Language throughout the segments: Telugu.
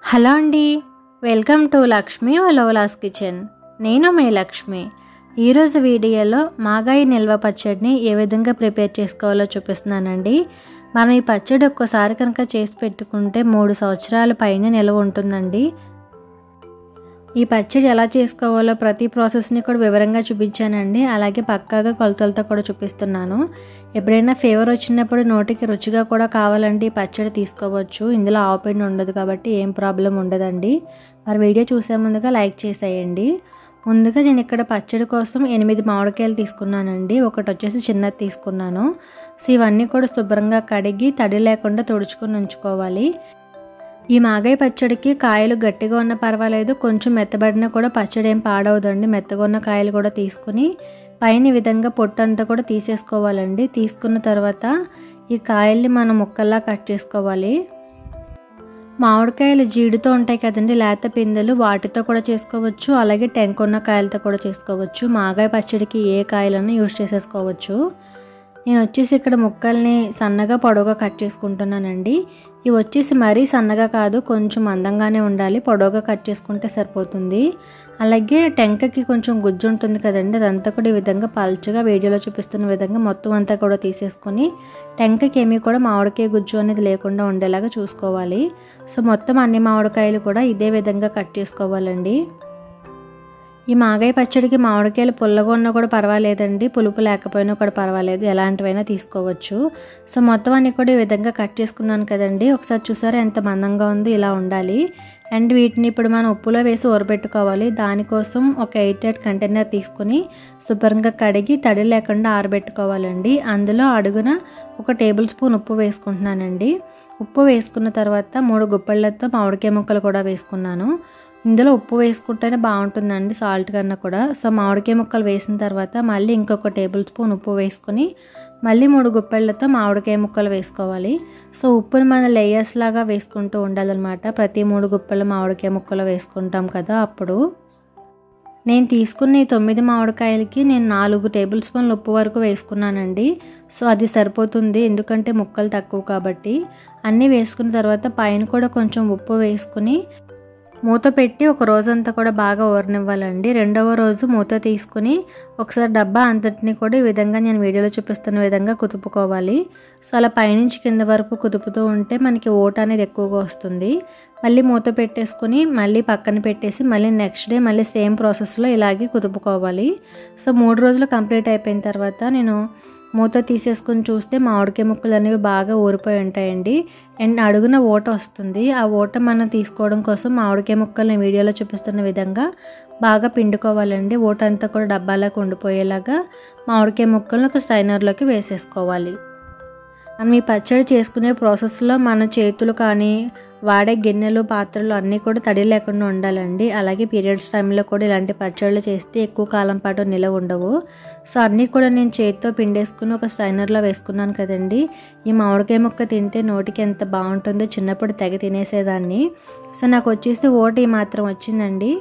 హలో అండి వెల్కమ్ టు లక్ష్మి వలోలాస్ కిచెన్ నేను మీ లక్ష్మి ఈరోజు వీడియోలో మాగాయి నిల్వ పచ్చడిని ఏ విధంగా ప్రిపేర్ చేసుకోవాలో చూపిస్తున్నానండి మనం ఈ పచ్చడి ఒక్కసారి కనుక చేసి పెట్టుకుంటే మూడు సంవత్సరాల పైన నిల్వ ఉంటుందండి ఈ పచ్చడి ఎలా చేసుకోవాలో ప్రతి ప్రాసెస్ని కూడా వివరంగా చూపించానండి అలాగే పక్కాగా కొలతలతో కూడా చూపిస్తున్నాను ఎప్పుడైనా ఫీవర్ వచ్చినప్పుడు నోటికి రుచిగా కూడా కావాలంటే ఈ పచ్చడి తీసుకోవచ్చు ఇందులో ఆవు పిండి ఉండదు కాబట్టి ఏం ప్రాబ్లం ఉండదండి మరి వీడియో చూసే ముందుగా లైక్ చేసేయండి ముందుగా నేను ఇక్కడ పచ్చడి కోసం ఎనిమిది మామిడికాయలు తీసుకున్నానండి ఒకటి వచ్చేసి చిన్నది తీసుకున్నాను సో ఇవన్నీ కూడా శుభ్రంగా కడిగి తడి లేకుండా తుడుచుకొని ఉంచుకోవాలి ఈ మాగాయ పచ్చడికి కాయలు గట్టిగా ఉన్న పర్వాలేదు కొంచెం మెత్తబడినా కూడా పచ్చడి ఏం పాడవదండి మెత్తగా ఉన్న కాయలు కూడా తీసుకుని పైన ఈ విధంగా పొట్టు అంతా కూడా తీసేసుకోవాలండి తీసుకున్న తర్వాత ఈ కాయల్ని మనం ముక్కల్లా కట్ చేసుకోవాలి మామిడికాయలు జీడితో ఉంటాయి కదండి లేత పిందెలు వాటితో కూడా చేసుకోవచ్చు అలాగే టెంకున్న కాయలతో కూడా చేసుకోవచ్చు మాగాయ పచ్చడికి ఏ కాయలను యూజ్ చేసేసుకోవచ్చు నేను వచ్చేసి ఇక్కడ ముక్కల్ని సన్నగా పొడవుగా కట్ చేసుకుంటున్నానండి ఇవి వచ్చేసి మరీ సన్నగా కాదు కొంచెం అందంగానే ఉండాలి పొడవుగా కట్ చేసుకుంటే సరిపోతుంది అలాగే టెంకకి కొంచెం గుజ్జు ఉంటుంది కదండి అదంతా కూడా ఈ విధంగా పల్చగా వీడియోలో చూపిస్తున్న విధంగా మొత్తం అంతా కూడా తీసేసుకొని టెంకకి ఏమీ కూడా మామిడికాయ గుజ్జు అనేది లేకుండా ఉండేలాగా చూసుకోవాలి సో మొత్తం అన్ని మామిడికాయలు కూడా ఇదే విధంగా కట్ చేసుకోవాలండి ఈ మాగాయ పచ్చడికి మామిడికాయలు పుల్లగా ఉన్నా కూడా పర్వాలేదండి పులుపు లేకపోయినా కూడా పర్వాలేదు ఎలాంటివైనా తీసుకోవచ్చు సో మొత్తం అన్ని కూడా ఈ విధంగా కట్ చేసుకున్నాను కదండి ఒకసారి చూసారా ఎంత మందంగా ఉందో ఇలా ఉండాలి అండ్ వీటిని ఇప్పుడు మనం ఉప్పులో వేసి ఊరబెట్టుకోవాలి దానికోసం ఒక ఎయిట్ ఎయిట్ కంటైనర్ తీసుకుని శుభ్రంగా కడిగి తడి లేకుండా ఆరబెట్టుకోవాలండి అందులో అడుగున ఒక టేబుల్ స్పూన్ ఉప్పు వేసుకుంటున్నానండి ఉప్పు వేసుకున్న తర్వాత మూడు గుప్పెళ్ళతో మామిడికాయ ముక్కలు కూడా వేసుకున్నాను ఇందులో ఉప్పు వేసుకుంటేనే బాగుంటుందండి సాల్ట్ కన్నా కూడా సో మామిడికాయ ముక్కలు వేసిన తర్వాత మళ్ళీ ఇంకొక టేబుల్ స్పూన్ ఉప్పు వేసుకొని మళ్ళీ మూడు గుప్పెళ్ళతో మామిడికాయ ముక్కలు వేసుకోవాలి సో ఉప్పుని మన లేయర్స్ లాగా వేసుకుంటూ ఉండాలన్నమాట ప్రతి మూడు గుప్పెలు మామిడికాయ ముక్కలు వేసుకుంటాం కదా అప్పుడు నేను తీసుకున్న ఈ తొమ్మిది మామిడికాయలకి నేను నాలుగు టేబుల్ స్పూన్లు ఉప్పు వరకు వేసుకున్నానండి సో అది సరిపోతుంది ఎందుకంటే ముక్కలు తక్కువ కాబట్టి అన్నీ వేసుకున్న తర్వాత పైన కూడా కొంచెం ఉప్పు వేసుకుని మూత పెట్టి ఒక రోజంతా కూడా బాగా ఊరనివ్వాలండి రెండవ రోజు మూత తీసుకుని ఒకసారి డబ్బా అంతటిని కూడా ఈ విధంగా నేను వీడియోలో చూపిస్తున్న విధంగా కుదుపుకోవాలి సో అలా పైనుంచి కింద వరకు కుదుపుతూ ఉంటే మనకి ఓట అనేది ఎక్కువగా వస్తుంది మళ్ళీ మూత పెట్టేసుకుని మళ్ళీ పక్కన పెట్టేసి మళ్ళీ నెక్స్ట్ డే మళ్ళీ సేమ్ ప్రాసెస్లో ఇలాగే కుదుపుకోవాలి సో మూడు రోజులు కంప్లీట్ అయిపోయిన తర్వాత నేను మూత తీసేసుకొని చూస్తే మామిడికాయ ముక్కలు అనేవి బాగా ఊరిపోయి ఉంటాయండి అండ్ అడుగున ఓట వస్తుంది ఆ ఓట మనం తీసుకోవడం కోసం మామిడికాయ ముక్కల్ని వీడియోలో చూపిస్తున్న విధంగా బాగా పిండుకోవాలండి ఓట అంతా కూడా డబ్బాలకు ఉండిపోయేలాగా మామిడికాయ ముక్కలను ఒక స్టైనర్లోకి వేసేసుకోవాలి మనం ఈ పచ్చడి చేసుకునే ప్రాసెస్లో మన చేతులు కానీ వాడే గిన్నెలు పాత్రలు అన్నీ కూడా తడి లేకుండా ఉండాలండి అలాగే పీరియడ్స్ టైంలో కూడా ఇలాంటి పచ్చళ్ళు చేస్తే ఎక్కువ కాలం పాటు నిలవ ఉండవు సో అన్నీ కూడా నేను చేతితో పిండేసుకుని ఒక స్టైనర్లో వేసుకున్నాను కదండి ఈ మామిడికాయ ముక్క తింటే నోటికి ఎంత బాగుంటుందో చిన్నప్పుడు తెగ తినేసేదాన్ని సో నాకు వచ్చేసి ఓటు ఈ మాత్రం వచ్చిందండి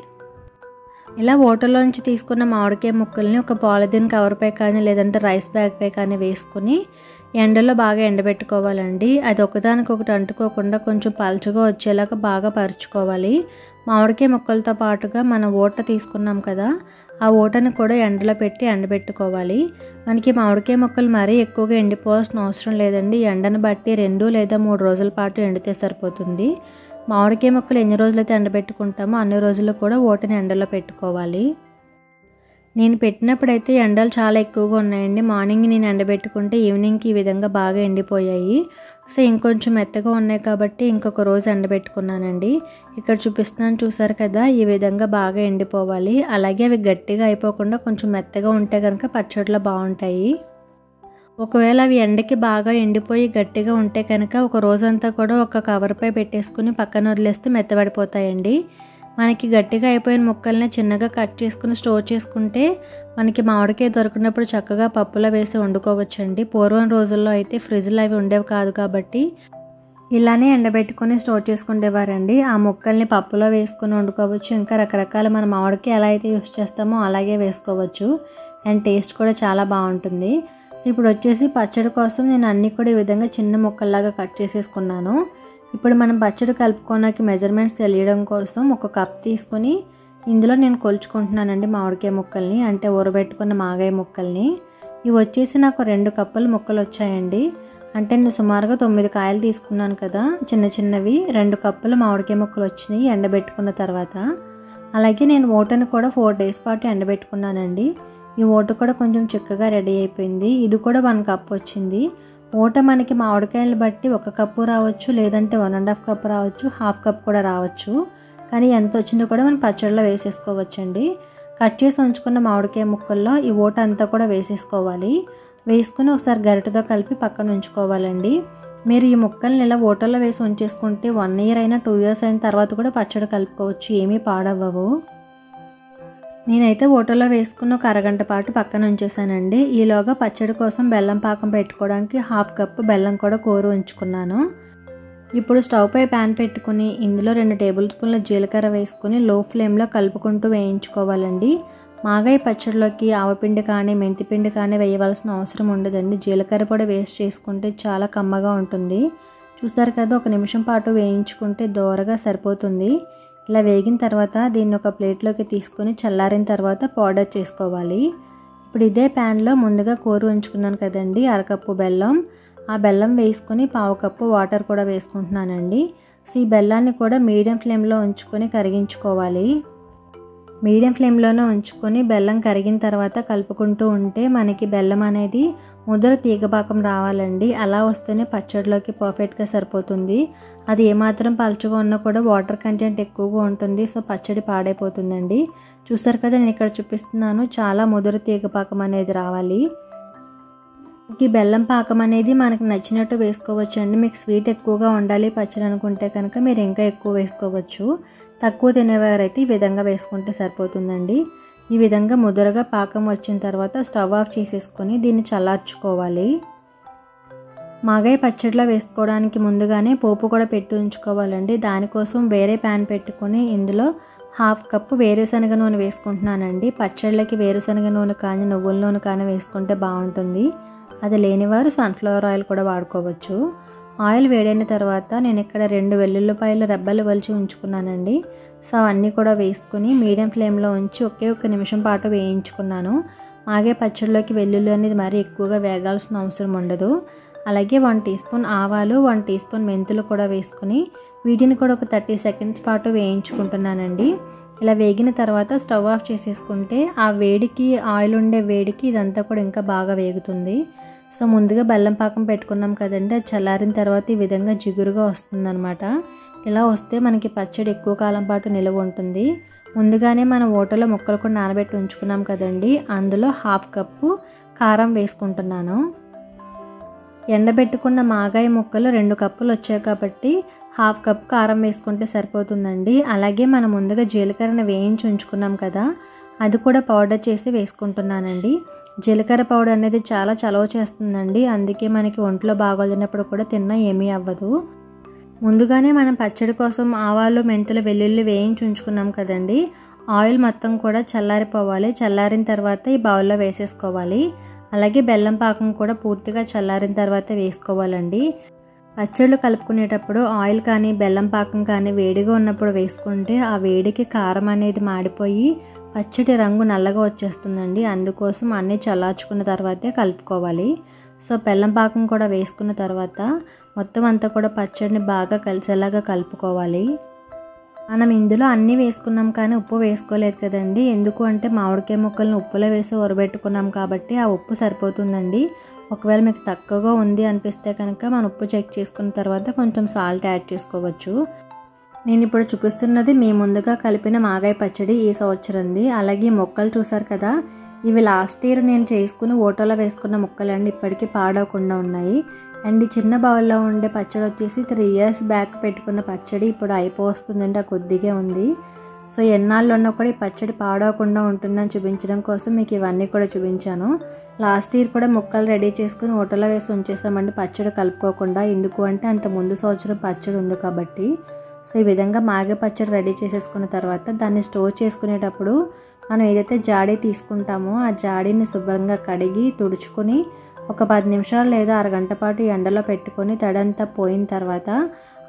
ఇలా ఓటర్లోంచి తీసుకున్న మామిడికాయ ముక్కల్ని ఒక పాలిథిన్ కవర్పై కానీ లేదంటే రైస్ బ్యాగ్పై కానీ వేసుకుని ఎండలో బాగా ఎండబెట్టుకోవాలండి అది ఒకదానికొకటి అంటుకోకుండా కొంచెం పలుచగా వచ్చేలాగా బాగా పరుచుకోవాలి మామిడికాయ ముక్కలతో పాటుగా మనం ఓట తీసుకున్నాం కదా ఆ ఓటని కూడా ఎండలో పెట్టి ఎండబెట్టుకోవాలి మనకి మామిడికాయ ముక్కలు మరీ ఎక్కువగా ఎండిపోవాల్సిన అవసరం లేదండి ఎండను బట్టి రెండు లేదా మూడు రోజుల పాటు ఎండితే సరిపోతుంది మామిడికాయ ముక్కలు ఎన్ని రోజులైతే ఎండబెట్టుకుంటామో అన్ని రోజులు కూడా ఓటని ఎండలో పెట్టుకోవాలి నేను పెట్టినప్పుడైతే ఎండలు చాలా ఎక్కువగా ఉన్నాయండి మార్నింగ్ నేను ఎండబెట్టుకుంటే ఈవినింగ్కి ఈ విధంగా బాగా ఎండిపోయాయి సో ఇంకొంచెం మెత్తగా ఉన్నాయి కాబట్టి ఇంకొక రోజు ఎండబెట్టుకున్నానండి ఇక్కడ చూపిస్తున్నాను చూసారు కదా ఈ విధంగా బాగా ఎండిపోవాలి అలాగే అవి గట్టిగా అయిపోకుండా కొంచెం మెత్తగా ఉంటే కనుక పచ్చడిలో బాగుంటాయి ఒకవేళ అవి ఎండకి బాగా ఎండిపోయి గట్టిగా ఉంటే కనుక ఒక రోజంతా కూడా ఒక కవర్పై పెట్టేసుకుని పక్కన వదిలేస్తే మెత్తబడిపోతాయండి మనకి గట్టిగా అయిపోయిన ముక్కల్ని చిన్నగా కట్ చేసుకుని స్టోర్ చేసుకుంటే మనకి మామిడికాయ దొరికినప్పుడు చక్కగా పప్పులో వేసి వండుకోవచ్చండి పూర్వం రోజుల్లో అయితే ఫ్రిడ్జ్లో అవి ఉండేవి కాదు కాబట్టి ఇలానే ఎండబెట్టుకొని స్టోర్ చేసుకునేవారండి ఆ ముక్కల్ని పప్పులో వేసుకొని వండుకోవచ్చు ఇంకా రకరకాల మన మామిడికాయ ఎలా అయితే యూస్ చేస్తామో అలాగే వేసుకోవచ్చు అండ్ టేస్ట్ కూడా చాలా బాగుంటుంది ఇప్పుడు వచ్చేసి పచ్చడి కోసం నేను అన్నీ కూడా ఈ విధంగా చిన్న ముక్కల్లాగా కట్ చేసేసుకున్నాను ఇప్పుడు మనం పచ్చడి కలుపుకోవడానికి మెజర్మెంట్స్ తెలియడం కోసం ఒక కప్ తీసుకొని ఇందులో నేను కొలుచుకుంటున్నానండి మామిడికాయ ముక్కల్ని అంటే ఊరబెట్టుకున్న మాగాయ ముక్కల్ని ఇవి వచ్చేసి నాకు రెండు కప్పుల ముక్కలు వచ్చాయండి అంటే నేను సుమారుగా తొమ్మిది కాయలు తీసుకున్నాను కదా చిన్న చిన్నవి రెండు కప్పులు మామిడికాయ ముక్కలు వచ్చినాయి ఎండబెట్టుకున్న తర్వాత అలాగే నేను ఓటను కూడా ఫోర్ డేస్ పాటు ఎండబెట్టుకున్నానండి ఈ ఓట కూడా కొంచెం చిక్కగా రెడీ అయిపోయింది ఇది కూడా వన్ కప్ వచ్చింది ఓట మనకి మామిడికాయలు బట్టి ఒక కప్పు రావచ్చు లేదంటే వన్ అండ్ హాఫ్ కప్ రావచ్చు హాఫ్ కప్ కూడా రావచ్చు కానీ ఎంత వచ్చిందో కూడా మనం పచ్చడిలో వేసేసుకోవచ్చండి కట్ చేసి ఉంచుకున్న మామిడికాయ ముక్కల్లో ఈ ఓట అంతా కూడా వేసేసుకోవాలి వేసుకుని ఒకసారి గరిటతో కలిపి పక్కన ఉంచుకోవాలండి మీరు ఈ ముక్కల్ని ఇలా ఓటల్లో వేసి ఉంచేసుకుంటే వన్ ఇయర్ అయినా టూ ఇయర్స్ అయిన తర్వాత కూడా పచ్చడి కలుపుకోవచ్చు ఏమీ పాడవ్వవు నేనైతే ఓటోలో వేసుకున్న ఒక అరగంట పాటు పక్కన ఉంచేసానండి ఈలోగా పచ్చడి కోసం బెల్లం పాకం పెట్టుకోవడానికి హాఫ్ కప్ బెల్లం కూడా కూర ఉంచుకున్నాను ఇప్పుడు స్టవ్ పై ప్యాన్ పెట్టుకుని ఇందులో రెండు టేబుల్ స్పూన్ల జీలకర్ర వేసుకుని లో ఫ్లేమ్లో కలుపుకుంటూ వేయించుకోవాలండి మాగాయ పచ్చడిలోకి ఆవపిండి కానీ మెంతిపిండి కానీ వేయవలసిన అవసరం ఉండదండి జీలకర్ర పొడి వేస్ట్ చేసుకుంటే చాలా కమ్మగా ఉంటుంది చూసారు కదా ఒక నిమిషం పాటు వేయించుకుంటే దోరగా సరిపోతుంది ఇలా వేగిన తర్వాత దీన్ని ఒక ప్లేట్లోకి తీసుకొని చల్లారిన తర్వాత పౌడర్ చేసుకోవాలి ఇప్పుడు ఇదే ప్యాన్లో ముందుగా కూర ఉంచుకున్నాను కదండి అరకప్పు బెల్లం ఆ బెల్లం వేసుకొని పావు కప్పు వాటర్ కూడా వేసుకుంటున్నానండి సో ఈ బెల్లాన్ని కూడా మీడియం ఫ్లేమ్లో ఉంచుకొని కరిగించుకోవాలి మీడియం ఫ్లేమ్లోనే ఉంచుకొని బెల్లం కరిగిన తర్వాత కలుపుకుంటూ ఉంటే మనకి బెల్లం అనేది ముద్ర తీగపాకం రావాలండి అలా వస్తేనే పచ్చడిలోకి పర్ఫెక్ట్గా సరిపోతుంది అది ఏమాత్రం పలుచగా ఉన్నా కూడా వాటర్ కంటెంట్ ఎక్కువగా ఉంటుంది సో పచ్చడి పాడైపోతుందండి చూసారు కదా నేను ఇక్కడ చూపిస్తున్నాను చాలా ముదురు తీగపాకం అనేది రావాలి ఈ బెల్లం పాకం అనేది మనకు నచ్చినట్టు వేసుకోవచ్చు అండి మీకు స్వీట్ ఎక్కువగా ఉండాలి పచ్చడి అనుకుంటే కనుక మీరు ఇంకా ఎక్కువ వేసుకోవచ్చు తక్కువ తినేవారైతే ఈ విధంగా వేసుకుంటే సరిపోతుందండి ఈ విధంగా ముదురుగా పాకం వచ్చిన తర్వాత స్టవ్ ఆఫ్ చేసేసుకొని దీన్ని చల్లార్చుకోవాలి మాగాయ పచ్చడిలో వేసుకోవడానికి ముందుగానే పోపు కూడా పెట్టి ఉంచుకోవాలండి దానికోసం వేరే ప్యాన్ పెట్టుకొని ఇందులో హాఫ్ కప్పు వేరుశనగ నూనె వేసుకుంటున్నానండి పచ్చళ్ళకి వేరుశనగ నూనె కానీ నువ్వుల నూనె కానీ వేసుకుంటే బాగుంటుంది అది లేనివారు సన్ఫ్లవర్ ఆయిల్ కూడా వాడుకోవచ్చు ఆయిల్ వేడైన తర్వాత నేను ఇక్కడ రెండు వెల్లుల్లిపాయలు రెబ్బలు వలిచి ఉంచుకున్నానండి సో అవన్నీ కూడా వేసుకుని మీడియం ఫ్లేమ్లో ఉంచి ఒకే ఒక్క నిమిషం పాటు వేయించుకున్నాను మాగే పచ్చడిలోకి వెల్లుల్లి అనేది మరీ ఎక్కువగా వేగాల్సిన అవసరం ఉండదు అలాగే వన్ టీ స్పూన్ ఆవాలు వన్ టీ స్పూన్ మెంతులు కూడా వేసుకుని వీటిని కూడా ఒక థర్టీ సెకండ్స్ పాటు వేయించుకుంటున్నానండి ఇలా వేగిన తర్వాత స్టవ్ ఆఫ్ చేసేసుకుంటే ఆ వేడికి ఆయిల్ ఉండే వేడికి ఇదంతా కూడా ఇంకా బాగా వేగుతుంది సో ముందుగా బెల్లం పాకం పెట్టుకున్నాం కదండి అది చల్లారిన తర్వాత ఈ విధంగా జిగురుగా వస్తుందన్నమాట ఇలా వస్తే మనకి పచ్చడి ఎక్కువ కాలం పాటు నిల్వ ఉంటుంది ముందుగానే మనం ఓటలో ముక్కలు కూడా నానబెట్టి ఉంచుకున్నాం కదండి అందులో హాఫ్ కప్పు కారం వేసుకుంటున్నాను ఎండబెట్టుకున్న మాగాయ ముక్కలు రెండు కప్పులు వచ్చాయి కాబట్టి హాఫ్ కప్ కారం వేసుకుంటే సరిపోతుందండి అలాగే మనం ముందుగా జీలకర్రను వేయించి ఉంచుకున్నాం కదా అది కూడా పౌడర్ చేసి వేసుకుంటున్నానండి జీలకర్ర పౌడర్ అనేది చాలా చలవ చేస్తుందండి అందుకే మనకి ఒంట్లో బాగోలేనప్పుడు కూడా తిన్నా ఏమీ అవ్వదు ముందుగానే మనం పచ్చడి కోసం ఆవాలు మెంతులు వెల్లుల్లి వేయించి ఉంచుకున్నాం కదండి ఆయిల్ మొత్తం కూడా చల్లారిపోవాలి చల్లారిన తర్వాత ఈ బౌల్లో వేసేసుకోవాలి అలాగే బెల్లం పాకం కూడా పూర్తిగా చల్లారిన తర్వాత వేసుకోవాలండి పచ్చళ్ళు కలుపుకునేటప్పుడు ఆయిల్ కానీ బెల్లం పాకం కానీ వేడిగా ఉన్నప్పుడు వేసుకుంటే ఆ వేడికి కారం అనేది మాడిపోయి పచ్చడి రంగు నల్లగా వచ్చేస్తుందండి అందుకోసం అన్నీ చల్లార్చుకున్న తర్వాతే కలుపుకోవాలి సో బెల్లం పాకం కూడా వేసుకున్న తర్వాత మొత్తం అంతా కూడా పచ్చడిని బాగా కలిసేలాగా కలుపుకోవాలి మనం ఇందులో అన్నీ వేసుకున్నాం కానీ ఉప్పు వేసుకోలేదు కదండి ఎందుకు అంటే మామిడికాయ ముక్కలను ఉప్పులో వేసి ఉరబెట్టుకున్నాం కాబట్టి ఆ ఉప్పు సరిపోతుందండి ఒకవేళ మీకు తక్కువగా ఉంది అనిపిస్తే కనుక మనం ఉప్పు చెక్ చేసుకున్న తర్వాత కొంచెం సాల్ట్ యాడ్ చేసుకోవచ్చు నేను ఇప్పుడు చూపిస్తున్నది మీ ముందుగా కలిపిన మాగాయ పచ్చడి ఈ సంవత్సరంది అలాగే మొక్కలు చూసారు కదా ఇవి లాస్ట్ ఇయర్ నేను చేసుకుని ఓటోలో వేసుకున్న ముక్కలండి ఇప్పటికీ పాడవకుండా ఉన్నాయి అండ్ ఈ చిన్న బౌల్లో ఉండే పచ్చడి వచ్చేసి త్రీ ఇయర్స్ బ్యాక్ పెట్టుకున్న పచ్చడి ఇప్పుడు అయిపోతుందండి ఆ కొద్దిగా ఉంది సో ఎన్నాళ్ళు ఉన్నా కూడా ఈ పచ్చడి పాడవకుండా ఉంటుందని చూపించడం కోసం మీకు ఇవన్నీ కూడా చూపించాను లాస్ట్ ఇయర్ కూడా ముక్కలు రెడీ చేసుకుని ఓటలో వేసి ఉంచేసామండి పచ్చడి కలుపుకోకుండా ఎందుకు అంటే అంత ముందు సంవత్సరం పచ్చడి ఉంది కాబట్టి సో ఈ విధంగా మాగే పచ్చడి రెడీ చేసేసుకున్న తర్వాత దాన్ని స్టోర్ చేసుకునేటప్పుడు మనం ఏదైతే జాడీ తీసుకుంటామో ఆ జాడీని శుభ్రంగా కడిగి తుడుచుకొని ఒక పది నిమిషాలు లేదా అరగంట పాటు ఎండలో పెట్టుకొని తడంతా పోయిన తర్వాత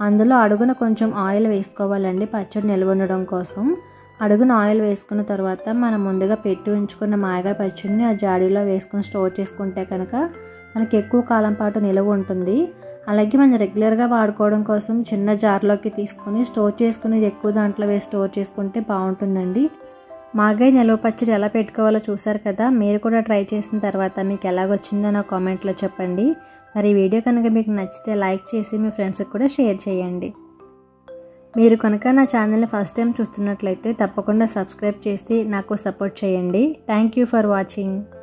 అందులో అడుగున కొంచెం ఆయిల్ వేసుకోవాలండి పచ్చడి నిల్వ ఉండడం కోసం అడుగున ఆయిల్ వేసుకున్న తర్వాత మనం ముందుగా పెట్టి ఉంచుకున్న మాయగా పచ్చడిని ఆ జాడీలో వేసుకుని స్టోర్ చేసుకుంటే కనుక మనకి ఎక్కువ కాలం పాటు నిల్వ ఉంటుంది అలాగే మనం రెగ్యులర్గా వాడుకోవడం కోసం చిన్న జార్లోకి తీసుకొని స్టోర్ చేసుకుని ఎక్కువ దాంట్లో వేసి స్టోర్ చేసుకుంటే బాగుంటుందండి మాగాయ నిల్వ పచ్చడి ఎలా పెట్టుకోవాలో చూసారు కదా మీరు కూడా ట్రై చేసిన తర్వాత మీకు ఎలాగొచ్చిందో నా కామెంట్లో చెప్పండి మరి ఈ వీడియో కనుక మీకు నచ్చితే లైక్ చేసి మీ ఫ్రెండ్స్కి కూడా షేర్ చేయండి మీరు కనుక నా ఛానల్ని ఫస్ట్ టైం చూస్తున్నట్లయితే తప్పకుండా సబ్స్క్రైబ్ చేసి నాకు సపోర్ట్ చేయండి థ్యాంక్ యూ ఫర్ వాచింగ్